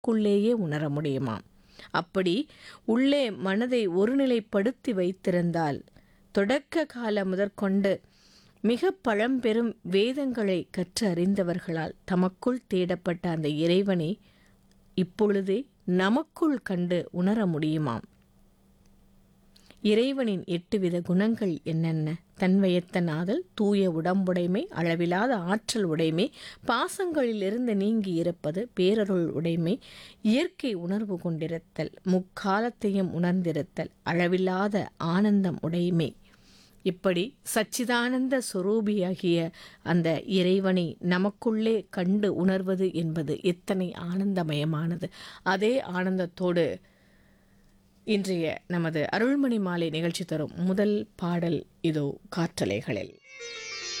நமக்குள்ளேயே உணர முடியுமாம் அப்படி உள்ளே மனதை ஒருநிலைப்படுத்தி வைத்திருந்தால் தொடக்க கால முதற்கொண்டு மிக பழம்பெரும் வேதங்களை கற்று அறிந்தவர்களால் தமக்குள் தேடப்பட்ட அந்த இறைவனை இப்பொழுதே நமக்குள் கண்டு உணர முடியுமாம் இறைவனின் எட்டு வித குணங்கள் என்னென்ன தன்வயத்த நாதல் தூய உடம்புடைமை அளவிலாத ஆற்றல் உடைமை பாசங்களிலிருந்து நீங்கி இருப்பது பேரருள் உடைமை இயற்கை உணர்வு கொண்டிருத்தல் முக்காலத்தையும் உணர்ந்திருத்தல் அளவில்லாத ஆனந்தம் உடைமை இப்படி சச்சிதானந்த சொரூபியாகிய அந்த இறைவனை நமக்குள்ளே கண்டு உணர்வது என்பது எத்தனை ஆனந்தமயமானது அதே ஆனந்தத்தோடு இன்றைய நமது அருள்மணி மாலை நிகழ்ச்சி தரும் முதல் பாடல் இதோ காற்றலைகளில்